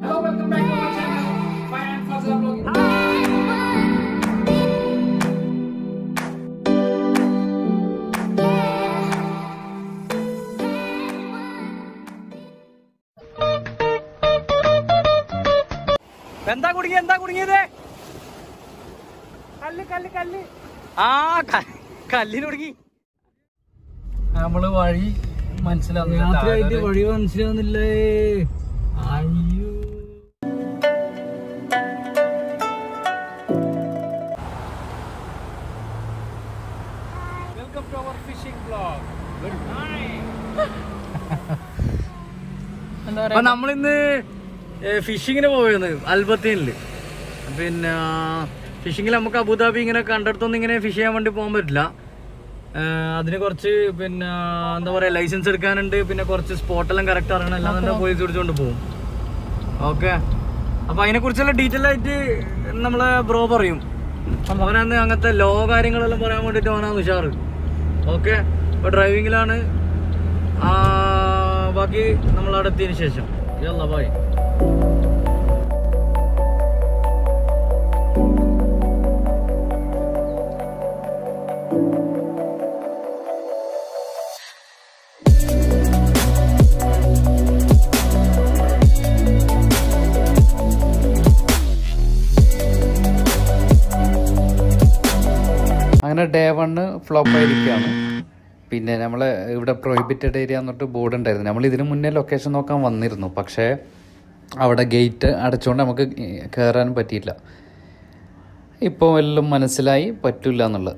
Hello, welcome back to my channel. Fire and Fazza Vlog. എന്താ കുടുങ്ങി എന്താ കുടുങ്ങിയത് കല്ല് കല്ല് കല്ല് ആ ക- കല്ലിന് കുടുങ്ങി നമ്മള് വഴി മനസ്സിലാവുന്നില്ല വഴി മനസ്സിലാവുന്നില്ലേ അയ്യോ welcome to our fishing blog good അപ്പൊ നമ്മളിന്ന് ഫിഷിങ്ങിന് പോയത് അൽബത്തീനില് പിന്നെ ഫിഷിങ്ങിൽ നമുക്ക് അബുദാബി ഇങ്ങനെ കണ്ടെടുത്തൊന്നും ഇങ്ങനെ ഫിഷ് ചെയ്യാൻ വേണ്ടി പോകാൻ പറ്റില്ല ഏഹ് അതിന് കുറച്ച് പിന്നെ എന്താ പറയാ ലൈസൻസ് എടുക്കാനുണ്ട് പിന്നെ കുറച്ച് സ്പോട്ടെല്ലാം കറക്റ്റ് അറിയണം എല്ലാം തന്നെ പോലീസ് പിടിച്ചുകൊണ്ട് പോകും ഓക്കെ അപ്പൊ അതിനെ കുറിച്ചുള്ള ഡീറ്റെയിൽ ആയിട്ട് നമ്മളെ ബ്രോ പറയും അവനന്ന് അങ്ങനത്തെ ലോ കാര്യങ്ങളെല്ലാം പറയാൻ വേണ്ടിട്ട് അവനാണ് ഉഷാറ് ഓക്കെ ഇപ്പൊ ഡ്രൈവിങ്ങിലാണ് ആ, ബാക്കി നമ്മൾ അവിടെ എത്തിയതിന് ശേഷം യല്ല ബൈ അങ്ങനെ ഡേ വണ്ണ് ഫ്ലോപ്പ് ആയിരിക്കുകയാണ് പിന്നെ നമ്മൾ ഇവിടെ പ്രൊഹിബിറ്റഡ് ഏരിയ എന്നിട്ട് ബോർഡ് ഉണ്ടായിരുന്നു നമ്മൾ ഇതിന് മുന്നേ ലൊക്കേഷൻ നോക്കാൻ വന്നിരുന്നു പക്ഷേ അവിടെ ഗേറ്റ് അടച്ചുകൊണ്ട് നമുക്ക് കയറാൻ പറ്റിയില്ല ഇപ്പോൾ എല്ലാം മനസ്സിലായി പറ്റില്ല എന്നുള്ളത്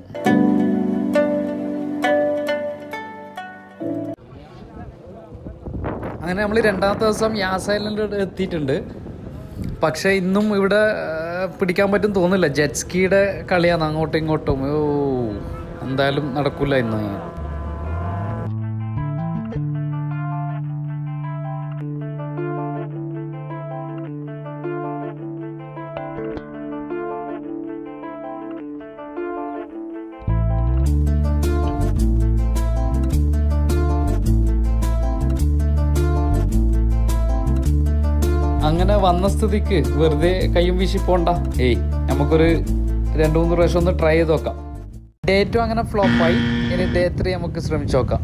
അങ്ങനെ നമ്മൾ രണ്ടാമത്തെ ദിവസം യാസ് ഐലൻഡ് എത്തിയിട്ടുണ്ട് പക്ഷേ ഇന്നും ഇവിടെ ആ, പിടിക്കാൻ പറ്റും തോന്നില്ല ജെറ്റ് സ്കീയുടെ കളിയാണ് അങ്ങോട്ടും ഇങ്ങോട്ടും ഓ എന്തായാലും നടക്കൂല ഇന്ന് അങ്ങനെ വന്ന സ്ഥിതിക്ക് വെറുതെ കയ്യും വീശി പോണ്ട ഏയ് നമുക്കൊരു രണ്ട് മൂന്ന് പ്രാവശ്യം ഒന്ന് ട്രൈ ചെയ്ത് നോക്കാം ഡേ ടു അങ്ങനെ ഫ്ലോപ്പായി ഇനി ഡേ ത്രീ നമുക്ക് ശ്രമിച്ചു നോക്കാം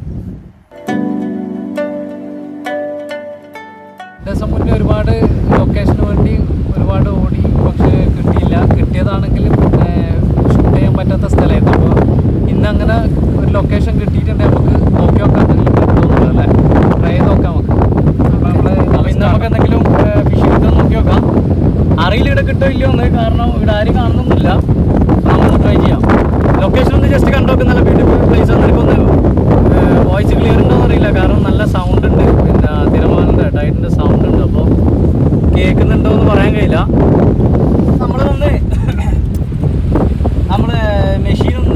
ദിവസം മുന്നേ ഒരുപാട് ലൊക്കേഷന് വേണ്ടി ഒരുപാട് ഓടി പക്ഷേ കിട്ടിയില്ല കിട്ടിയതാണെങ്കിൽ പിന്നെ ഷൂട്ട് ചെയ്യാൻ പറ്റാത്ത സ്ഥലമായിരുന്നു അപ്പോൾ ഇന്ന് അങ്ങനെ ഒരു ലൊക്കേഷൻ കിട്ടിയിട്ടുണ്ടെങ്കിൽ നമുക്ക് നോക്കി നോക്കാൻ എന്തെങ്കിലും പറ്റുമെന്നുള്ളത് അല്ലേ ട്രൈ ചെയ്ത് നോക്കാം നമുക്ക് അപ്പോൾ നമ്മൾ അപ്പൊ ഇന്ന് നമുക്ക് എന്തെങ്കിലും ഫിഷ് കിട്ടുമെന്ന് നോക്കി നോക്കാം അറിയില്ല ഇവിടെ കിട്ടോ ഇല്ലയോ എന്ന് കാരണം ഇവിടെ ആരും കാണുന്നൊന്നുമില്ല നമുക്ക് ട്രൈ ചെയ്യാം ലൊക്കേഷൻ ഒന്ന് ജസ്റ്റ് കണ്ടു നോക്കുന്നല്ല ബ്യൂട്ടിഫുൾ പ്ലേസ് ആണ് എനിക്കൊന്ന് വോയിസ് ക്ലിയർ ഉണ്ടോ അറിയില്ല കാരണം നല്ല സൗണ്ട് ഉണ്ട് പിന്നെ തിരമാലിൻ്റെ ടൈറ്റിൻ്റെ സൗണ്ട് ഉണ്ട് അപ്പോൾ കേൾക്കുന്നുണ്ടോ എന്ന് പറയാൻ കഴിയില്ല നമ്മൾ ഒന്ന് നമ്മുടെ മെഷീൻ ഒന്ന്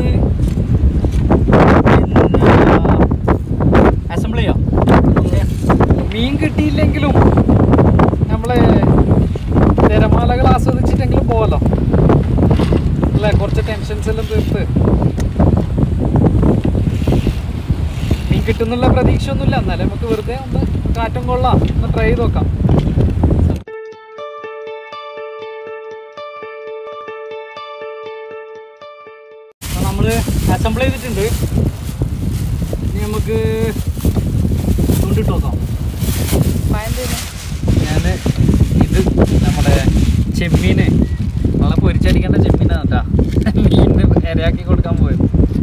അസംബിൾ ചെയ്യാം മീൻ കിട്ടിയില്ലെങ്കിലും നമ്മളെ തിരമാലകൾ ആസ്വദിച്ചിട്ടെങ്കിലും പോവല്ലോ അല്ലേ കുറച്ച് ടെൻഷൻസ് എല്ലാം തീർത്ത് മീൻ കിട്ടുന്നുള്ള പ്രതീക്ഷ ഒന്നുമില്ല എന്നാലും നമുക്ക് വെറുതെ ഒന്ന് കാറ്റും കൊള്ളാം ഒന്ന് ട്രൈ ചെയ്ത് നോക്കാം നമ്മൾ അസംബിൾ ചെയ്തിട്ടുണ്ട് ഇനി നമുക്ക് ചൂണ്ടിട്ട് നോക്കാം ഞാൻ ഇത് നമ്മുടെ ചെമ്മീന് നല്ല പൊരിച്ചടിക്കേണ്ട ചെമ്മീനാണ് കേട്ടാ മീനിന് ഇരയാക്കി കൊടുക്കാൻ പോയത്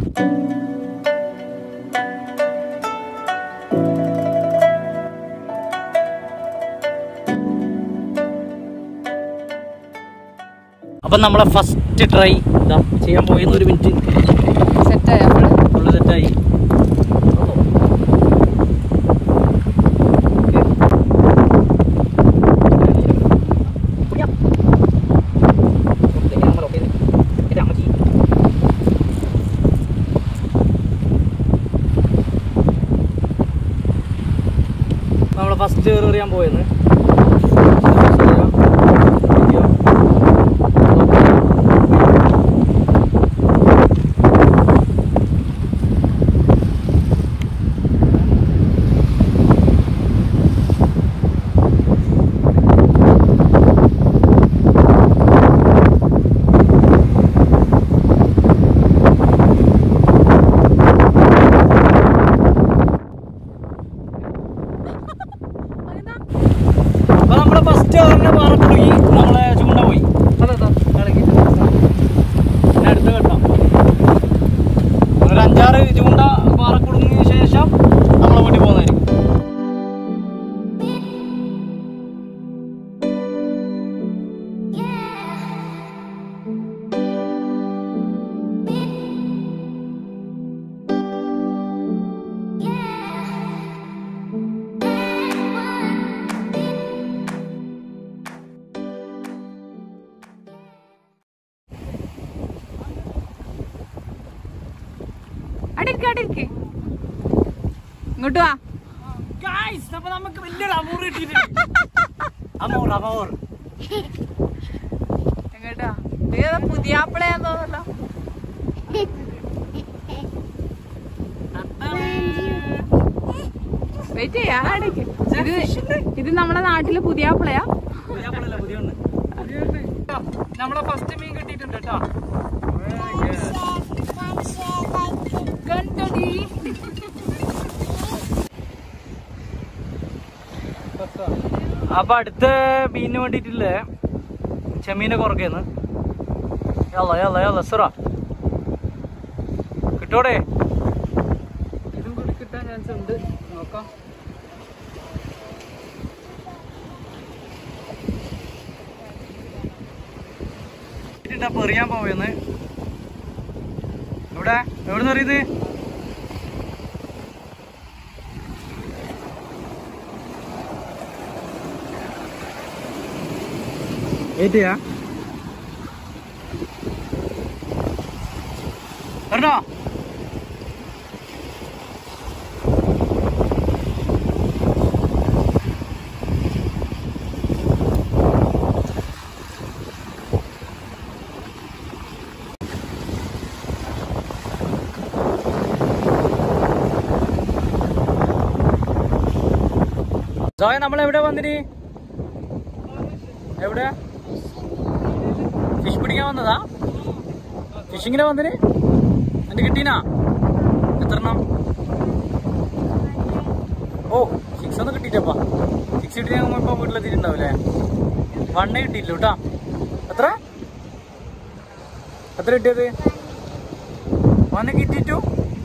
അപ്പം നമ്മളെ ഫസ്റ്റ് ട്രൈ ഇതാ ചെയ്യാൻ പോയെന്ന് ഒരു മിനിറ്റ് സെറ്റായോ ഫുള്ള് സെറ്റായി നമ്മളെ ഫസ്റ്റ് എറിയാൻ പോയെന്ന് ഫസ്റ്റ് പറഞ്ഞ പാറക്കുടുങ്ങി നമ്മളെ ചൂണ്ട പോയി പിന്നെ അടുത്ത ഘട്ടം ഒരു അഞ്ചാറ് ചൂണ്ട പാറക്കുടുങ്ങിയ ശേഷം നമ്മളെ വീട്ടിൽ പോകുന്നതായിരിക്കും അടിക്ക് അടിക്ക് ഇങ്ങോട്ട് വാ അപ്പൊ നമുക്ക് വലിയൊരു അമൂർ കിട്ടിയിട്ടുണ്ട് അമൂർ അമൂർ എങ്ങോട്ടാ ഇത് പുതിയ ആപ്പിളയാന്ന് തോന്നല്ലോ വെയിറ്റ് ചെയ്യാ അടിക്ക് ഇത് ഇത് നമ്മുടെ നാട്ടിലെ പുതിയ ആപ്പിളയാ പുതിയ പുതിയ ഒന്ന് നമ്മളെ ഫസ്റ്റ് മീൻ കിട്ടിയിട്ടുണ്ട് കേട്ടോ കണ്ടടി അപ്പൊ അടുത്ത മീനിന് വേണ്ടിട്ടില്ലേ ചെമ്മീനെ കുറക്കേന്ന് യല്ല യല്ല യല്ല സുറ കിട്ടോടെ ഇതും കൂടി കിട്ടാൻ ചാൻസ് ഉണ്ട് നോക്കാം അപ്പൊ എറിയാൻ പോവുന്ന് എവിടെ എവിടെ എറിയത് ഏറ്റിയാ എറിഞ്ഞോ സോയ നമ്മൾ എവിടെ വന്നിന് എവിടെ ഫിഷ് പിടിക്കാൻ വന്നതാ ഫിഷിങ്ങിനെ വന്നിന് എന്റെ കിട്ടീനാ എത്രണ്ണം ഓ സിക്സ് ഒന്നും കിട്ടിയിട്ടപ്പാ സിക്സ് കിട്ടി ഞങ്ങൾ ഇപ്പൊ വീട്ടിലെത്തിയിട്ടുണ്ടാവില്ലേ വണ്ണേ കിട്ടിയില്ല കേട്ടാ എത്ര എത്ര കിട്ടിയത് വണ്ണ് കിട്ടിയിട്ടു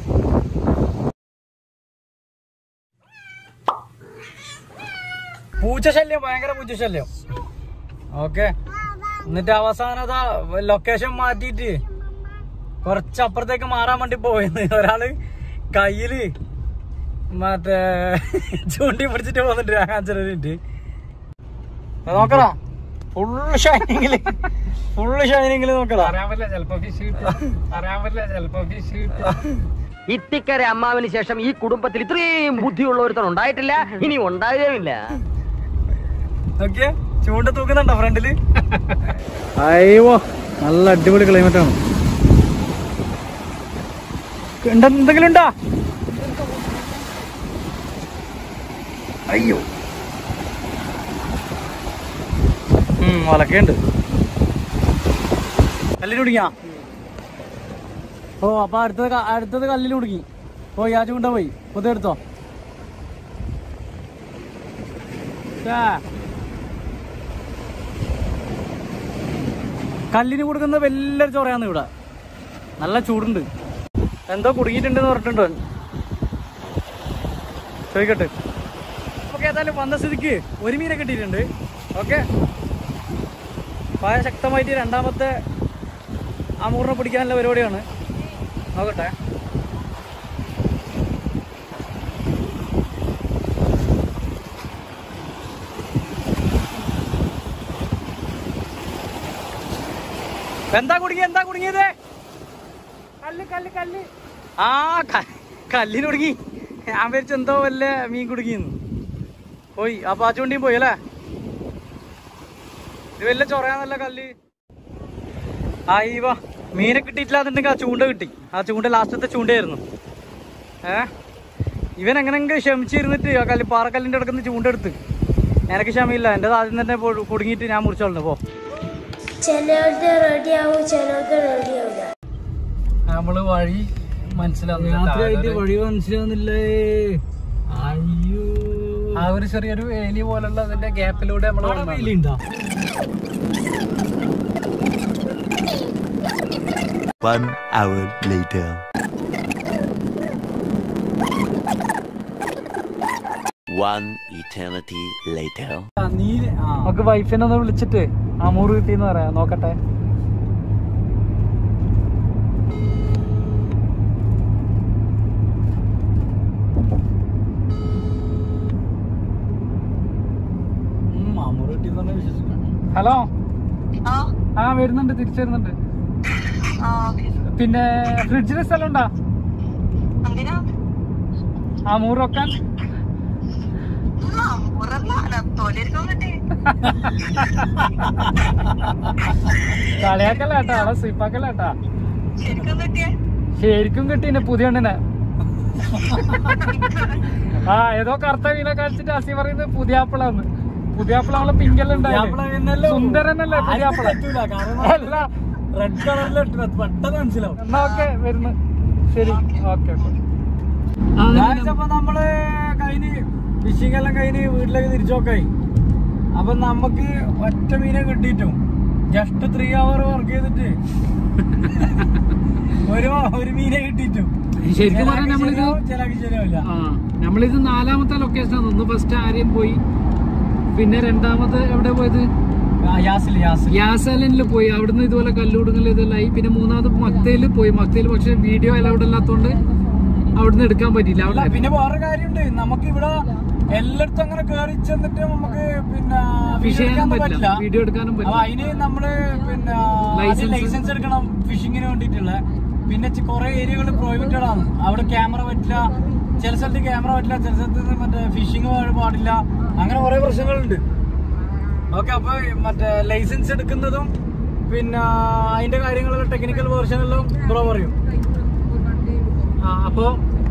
പൂച്ചശല്യം ഭയങ്കര പൂച്ചശല്യം ഓക്കെ എന്നിട്ട് അവസാനത ലൊക്കേഷൻ മാറ്റിയിട്ട് കുറച്ചപ്പുറത്തേക്ക് മാറാൻ വേണ്ടി പോയെന്ന് ഒരാള് കയ്യില് മറ്റേ ചൂണ്ടി പിടിച്ചിട്ട് പോന്നിട്ട് കാഞ്ചറിട്ട് നോക്കടാ ഫുള്ള് ഷൈനിങ്ങില് ഫുള്ള് ഷൈനിങ്ങില് നോക്കടാ അറിയാൻ പറ്റില്ല ചിലപ്പോ ഫിഷ് കിട്ടും അറിയാൻ പറ്റില്ല ചിലപ്പോ ഫിഷ് കിട്ടും ഇത്തിക്കര അമ്മാവിന് ശേഷം ഈ കുടുംബത്തിൽ ഇത്രയും ബുദ്ധിയുള്ള ഒരുത്തൻ ഉണ്ടായിട്ടില്ല ഇനി ഉണ്ടാകുകയുമില്ല ഓക്കെ ചൂണ്ട തൂക്കുന്നുണ്ടോ ഫ്രണ്ടില് അയ്യോ നല്ല അടിപൊളി ക്ലൈമറ്റ് ആണ് ഉണ്ട എന്തെങ്കിലും ഉണ്ടോ അയ്യോ ഉം വലക്കുണ്ട് കല്ലിൽ കുടുങ്ങിയാ ഓ അപ്പൊ അടുത്തത് ക- അടുത്തത് കല്ലിൽ കുടുങ്ങി പോയി ആ ചൂണ്ട പോയി പുതിയ എടുത്തോ ഛേ. കല്ലിന് കൊടുക്കുന്നത് വലിയൊരു ചൊറയാന്ന് ഇവിടെ നല്ല ചൂടുണ്ട് എന്തോ കുടുങ്ങിയിട്ടുണ്ടെന്ന് പറഞ്ഞിട്ടുണ്ടോ ചോദിക്കട്ടെ ഓക്കെ ഏതായാലും വന്ന സ്ഥിതിക്ക് ഒരു മീനെ കിട്ടിയിട്ടുണ്ട് ഓക്കെ പായ ശക്തമായിട്ട് രണ്ടാമത്തെ അമൂറിനെ പിടിക്കാനുള്ള പരിപാടിയാണ് നോക്കട്ടെ എന്താ കുടുങ്ങി എന്താ കുടുങ്ങിയത് കല്ല് കല്ല് കല്ല് ആ ക- കല്ലിന് കുടുങ്ങി ഞാൻ വിചാരിച്ചു എന്തോ വല്ല മീൻ കുടുങ്ങിന്ന് പോയി ആ പാച്ചുണ്ടിയും പോയി അല്ലേ ഇത് വല്ല ചൊറയാന്നല്ല കല്ല് ആയിവാ മീനെ കിട്ടിയിട്ടില്ലാന്നുണ്ടെങ്കിൽ ആ ചൂണ്ട കിട്ടി ആ ചൂണ്ട ലാസ്റ്റത്തെ ചൂണ്ടയായിരുന്നു ഏ ഇവൻ എങ്ങനെങ്കിലും ക്ഷമിച്ചിരുന്നിട്ട് ആ കല്ല് പാറക്കല്ലിന്റെ അടുക്കുന്ന ചൂണ്ട എടുത്ത് എനിക്ക് ക്ഷമയില്ല എൻ്റെ ആദ്യം തന്നെ പൊ- കുടുങ്ങിയിട്ട് ഞാൻ മുറിച്ചോളുന്നു പോ ചിലവരുടെ റെഡി ആവും ചിലവരുടെ റെഡി ആവില്ല നമ്മള് വഴി മനസ്സിലാവുന്നില്ല രാത്രിയായിട്ട് വഴി മനസ്സിലാവുന്നില്ലേ അയ്യോ ആ ഒരു ചെറിയൊരു വേലി പോലുള്ള അതിന്റെ ഗ്യാപ്പിലൂടെ നമ്മൾ വേലിയുണ്ടോ One hour later. One eternity later. നമുക്ക് വൈഫിനെ ഒന്ന് വിളിച്ചിട്ട് അമൂറ് കിട്ടിയെന്ന് പറയാം നോക്കട്ടെ ഹലോ ആ വരുന്നുണ്ട് തിരിച്ചു വരുന്നുണ്ട് പിന്നെ ഫ്രിഡ്ജിന് സ്ഥലം ഉണ്ടോ ആ മൂറ് വെക്കാൻ കളിയാക്കല്ല കേട്ടാ അവിടെ സ്ലിപ്പാക്കല്ല കേട്ടാ ശരിക്കും കിട്ടീനെ പുതിയ എണ്ണിനെ ആ ഏതോ കറുത്ത വീനെ കാണിച്ചിട്ട് അസി പറയുന്നത് പുതിയ ആപ്പിളാന്ന് പുതിയ ആപ്പിള നമ്മളെ പിങ്കലുണ്ടായി സുന്ദരനല്ലേ പുതിയ ആപ്പിള അല്ല റെഡ് കളറിൽ പെട്ടെന്ന് മനസ്സിലാവും എന്നാ ഓക്കെ വരുന്നു ശരി ഓക്കെ അപ്പൊ നമ്മള് കഴിഞ്ഞ് ഫിഷിംഗ് എല്ലാം കഴിഞ്ഞ് വീട്ടിലേക്ക് തിരിച്ചു നോക്കായി അപ്പൊ നമുക്ക് ഒറ്റ മീനെ കിട്ടിയിട്ടും ജസ്റ്റ് ത്രീ അവർ വർക്ക് ചെയ്തിട്ട് ഒരു ഒരു മീനെ കിട്ടിയിട്ടും ശരിക്കും പറഞ്ഞാൽ നമ്മളിത് ചിലക്ക് ശരിയാവില്ല ആ നമ്മളിത് നാലാമത്തെ ലൊക്കേഷനാണ് ഒന്ന് ഫസ്റ്റ് ആര്യം പോയി പിന്നെ രണ്ടാമത് എവിടെ പോയത് യാസിൽ യാസിൽ യാസലിനിൽ പോയി അവിടുന്ന് ഇതുപോലെ കല്ലൂടുങ്ങൽ ഇതെല്ലാം ആയി പിന്നെ മൂന്നാമത് മക്തയിൽ പോയി മക്തയിൽ പക്ഷെ വീഡിയോ അലൗഡ് അല്ലാത്തോണ്ട് അവിടുന്ന് എടുക്കാൻ പറ്റിയില്ല അല്ല അവിടെ പിന്നെ വേറെ കാര്യമുണ്ട് നമുക്ക് ഇവിടെ എല്ലായിടത്തും അങ്ങനെ കയറി ചെന്നിട്ട് നമുക്ക് പിന്നെ ഫിഷ് video ചെയ്യാനും എടുക്കാൻ പറ്റില്ല വീഡിയോ എടുക്കാനും അപ്പൊ പറ്റില്ല അതിന് നമ്മള് പിന്നെ License. ലൈസൻസ് എടുക്കണം ഫിഷിങ്ങിന് വേണ്ടിയിട്ടുള്ള പിന്നെ കുറെ ഏരിയകൾ പ്രോഹിബിറ്റഡ് ആണ് അവിടെ ക്യാമറ പറ്റില്ല ചില സ്ഥലത്ത് ക്യാമറ പറ്റില്ല ചില സ്ഥലത്ത് മറ്റേ ഫിഷിങ് പാടില്ല അങ്ങനെ കുറെ പ്രശ്നങ്ങളുണ്ട് ഓക്കെ അപ്പൊ മറ്റേ ലൈസൻസ് എടുക്കുന്നതും പിന്നെ അതിന്റെ കാര്യങ്ങളൊക്കെ ടെക്നിക്കൽ വേർഷനെല്ലാം ബ്രോ പറയും ആ, അപ്പോ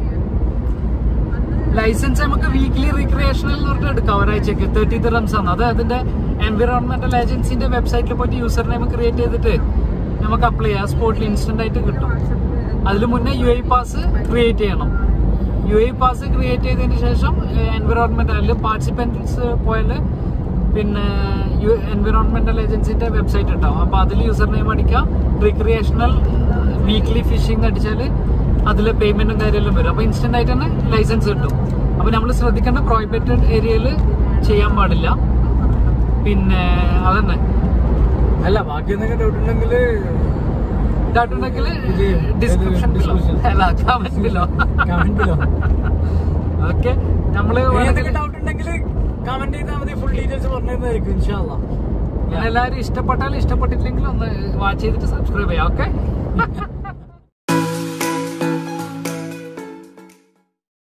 ലൈസൻസ് നമുക്ക് വീക്ക്ലി റീക്രിയേഷണൽ എന്ന് പറഞ്ഞിട്ട് എടുക്കാം ഒരാഴ്ചക്ക് തേർട്ടി റംസ് ആണ് അത് അതിന്റെ എൻവിറോൺമെന്റൽ ഏജൻസിന്റെ വെബ്സൈറ്റിൽ പോയിട്ട് യൂസർ നെയിം ക്രിയേറ്റ് ചെയ്തിട്ട് നമുക്ക് അപ്ലൈ ചെയ്യാം സ്പോട്ടിൽ ഇൻസ്റ്റന്റ് ആയിട്ട് കിട്ടും അതിൽ മുന്നേ യു ഐ പാസ് ക്രിയേറ്റ് ചെയ്യണം യു ഐ പാസ് ക്രിയേറ്റ് ചെയ്തതിന് ശേഷം എൻവിറോൺമെന്റ് അതിൽ പാർട്ടിസിപ്പൻസ് പോയാൽ പിന്നെ എൻവിറോൺമെന്റൽ ഏജൻസിന്റെ വെബ്സൈറ്റ് ഉണ്ടാവും അപ്പൊ അതിൽ യൂസർ നെയിം അടിക്കാം റീക്രിയേഷണൽ വീക്ക്ലി ഫിഷിംഗ് അടിച്ചാൽ അതിൽ പേയ്മെന്റും കാര്യമെല്ലാം വരും അപ്പൊ ഇൻസ്റ്റന്റ് ആയിട്ട് തന്നെ ലൈസൻസ് കിട്ടും അപ്പൊ നമ്മൾ ശ്രദ്ധിക്കേണ്ട പ്രോഹിബിറ്റഡ് ഏരിയയിൽ ചെയ്യാൻ പാടില്ല പിന്നെ അതന്നെ അല്ല ബാക്കി എന്തെങ്കിലും ഡൗട്ട് ഉണ്ടെങ്കിൽ ഇതായിട്ടുണ്ടെങ്കിൽ ഇത് ഡിസ്ക്രിപ്ഷൻ description. അല്ല കമന്റിലോ കമന്റിലോ ഓക്കെ നമ്മള് എന്തെങ്കിലും ഡൗട്ട് ഉണ്ടെങ്കിൽ കമന്റ് ചെയ്താൽ മതി ഫുൾ ഡീറ്റെയിൽസ് പറഞ്ഞിരുന്നതായിരിക്കും ഇൻഷാല്ല എല്ലാവരും ഇഷ്ടപ്പെട്ടാലും ഇഷ്ടപ്പെട്ടില്ലെങ്കിൽ ഒന്ന് വാച്ച് ചെയ്തിട്ട് സബ്സ്ക്രൈബ് ചെയ്യാം ഓക്കെ